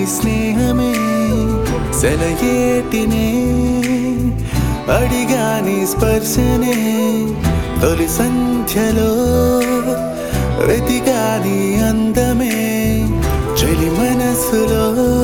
స్నేహమే సెలయేటినే అడిగాని స్పర్శనే తొలి సంధ్యలో వెతిగాని అందమే చెలి మనసులో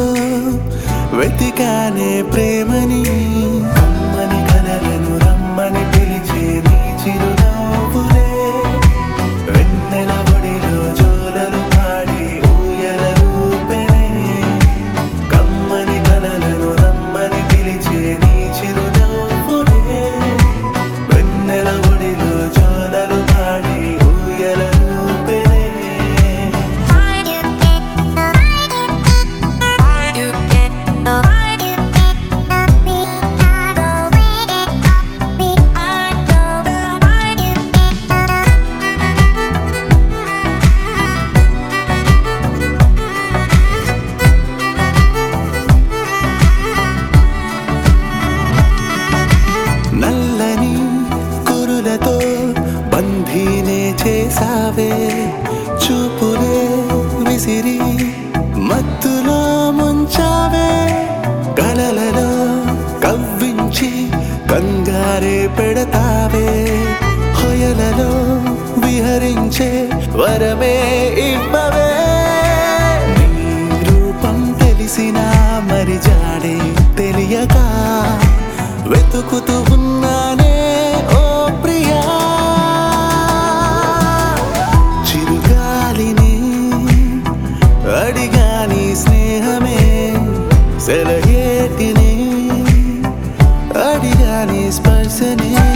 వెతికానే ప్రేమని కమ్మని కలలను రమ్మని పిలిచే నీ చిరునవ్వులే వెన్నెల ఒడిలో జోలలు పాడి ఊయల రూపెనే కమ్మని కలలను రమ్మని పిలిచే నీ చిరునవ్వులే వెన్నెల ఒడిలో జోలలు పాడి ఊయల రూపెనే నల్లని కురులతో బంధీనే చేసావే చూపులే విసిరి మత్తులో ముంచావే కలలలో కవ్వించి కంగారే పెడతావే హొయలలో విహరించే వరమే ఇవ్వవే నీ రూపం తెలిసినా మరి జాడే తెలియక వెతుకుతూ ఉన్నానే ఓ ప్రియా చిరుగాలిని అడిగాని స్నేహమే సెలయేటిని అడిగాని స్పర్శనే